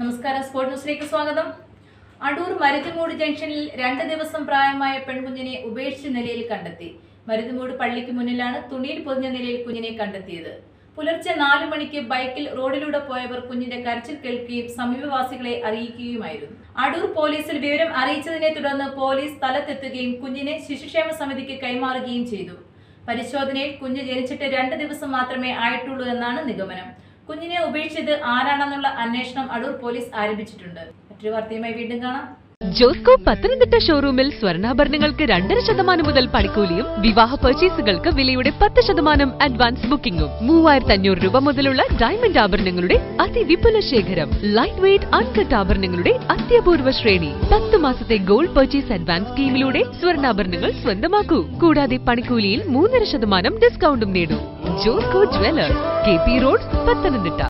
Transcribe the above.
നമസ്കാരം സ്പോർട് ന്യൂസിലേക്ക് സ്വാഗതം അടൂർ മരുതിമൂട് ജംഗ്ഷനിൽ രണ്ട് ദിവസം പ്രായമായ പെൺകുഞ്ഞിനെ ഉപേക്ഷിച്ച നിലയിൽ കണ്ടെത്തി മരുതിമൂട് പള്ളിക്ക് മുന്നിലാണ് തുണിയിൽ പൊതിഞ്ഞ നിലയിൽ കുഞ്ഞിനെ കണ്ടെത്തിയത് പുലർച്ചെ നാലു മണിക്ക് ബൈക്കിൽ റോഡിലൂടെ പോയവർ കുഞ്ഞിന്റെ കരച്ചിൽ കേൾക്കുകയും സമീപവാസികളെ അറിയിക്കുകയുമായിരുന്നു അടൂർ പോലീസിൽ വിവരം അറിയിച്ചതിനെ തുടർന്ന് പോലീസ് സ്ഥലത്തെത്തുകയും കുഞ്ഞിനെ ശിശുക്ഷേമ സമിതിക്ക് കൈമാറുകയും ചെയ്തു പരിശോധനയിൽ കുഞ്ഞ് ജനിച്ചിട്ട് രണ്ട് ദിവസം മാത്രമേ ആയിട്ടുള്ളൂ എന്നാണ് നിഗമനം കുഞ്ഞിനെ ഉപേക്ഷിച്ചത് ആരാണെന്നുള്ള അന്വേഷണം അടൂർ പോലീസ് ആരംഭിച്ചിട്ടുണ്ട് മറ്റൊരു വാർത്തയുമായി വീണ്ടും കാണാം ജോസ്കോ പത്തനംതിട്ട ഷോറൂമിൽ സ്വർണ്ണാഭരണങ്ങൾക്ക് രണ്ടര ശതമാനം മുതൽ പണിക്കൂലിയും വിവാഹ പർച്ചേസുകൾക്ക് വിലയുടെ പത്ത് ശതമാനം അഡ്വാൻസ് ബുക്കിംഗും മൂവായിരത്തി അഞ്ഞൂറ് രൂപ മുതലുള്ള ഡയമണ്ട് ആഭരണങ്ങളുടെ അതിവിപുല ശേഖരം ലൈറ്റ് വെയ്റ്റ് അൺകട്ട് ആഭരണങ്ങളുടെ അത്യപൂർവ ശ്രേണി പത്ത് മാസത്തെ ഗോൾഡ് പർച്ചേസ് അഡ്വാൻസ് സ്കീമിലൂടെ സ്വർണ്ണാഭരണങ്ങൾ സ്വന്തമാക്കൂ കൂടാതെ പണിക്കൂലിയിൽ മൂന്നര ശതമാനം ഡിസ്കൗണ്ടും നേടൂ Josco jewellers K P road Pathanamthitta